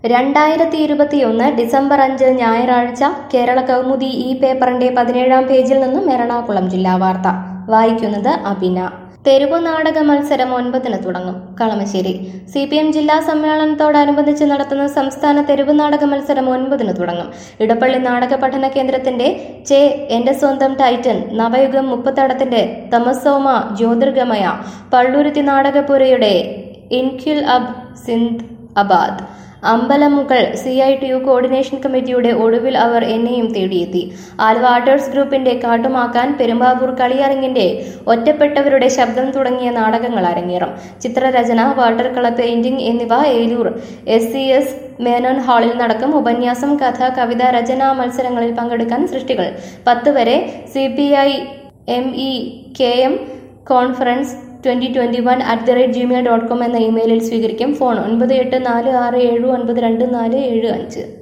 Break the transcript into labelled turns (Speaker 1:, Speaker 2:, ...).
Speaker 1: രണ്ടായിരത്തി ഇരുപത്തിയൊന്ന് ഡിസംബർ അഞ്ച് ഞായറാഴ്ച കേരള കൗമുദി ഈ പേപ്പറിന്റെ പതിനേഴാം പേജിൽ നിന്നും എറണാകുളം ജില്ലാ വാർത്ത വായിക്കുന്നത് അബിന തെരുവു നാടക മത്സരം ഒൻപതിന് തുടങ്ങും കളമശ്ശേരി സി പി എം ജില്ലാ സമ്മേളനത്തോടനുബന്ധിച്ച് നടത്തുന്ന സംസ്ഥാന തെരുവു നാടക മത്സരം ഒൻപതിന് തുടങ്ങും ഇടപ്പള്ളി നാടക പഠന കേന്ദ്രത്തിന്റെ ചേ എന്റെ സ്വന്തം ടൈറ്റൻ നവയുഗം മുപ്പത്തടത്തിന്റെ തമസോമ ജ്യോതിർഗമയ പള്ളുരുത്തി നാടകപുരയുടെ Inquilab Zindabad Ambalamugal C I T U coordination കമ്മിറ്റിയുടെ ഒടുവിൽ അവർ എന്നെയും തേടിയെത്തി ആലുവ ആർട്ടേഴ്സ് ഗ്രൂപ്പിന്റെ കാട്ടുമാക്കാൻ പെരുമ്പാവൂർ കളിയരങ്ങിന്റെ ഒറ്റപ്പെട്ടവരുടെ ശബ്ദം തുടങ്ങിയ നാടകങ്ങൾ അരങ്ങേറും ചിത്രരചന വാട്ടർ കളർ പെയിന്റിംഗ് എന്നിവ Eloor S C S Menon ഹാളിൽ നടക്കും ഉപന്യാസം കഥ കവിത രചനാ മത്സരങ്ങളിൽ പങ്കെടുക്കാൻ സൃഷ്ടികൾ പത്ത് വരെ C P I M E K M conference twenty twenty one at the rate Gmail dot com എന്ന ഇമെയിലിൽ സ്വീകരിക്കും ഫോൺ ഒൻപത് എട്ട് നാല് ആറ് ഏഴ് ഒൻപത് രണ്ട് നാല് ഏഴ് അഞ്ച്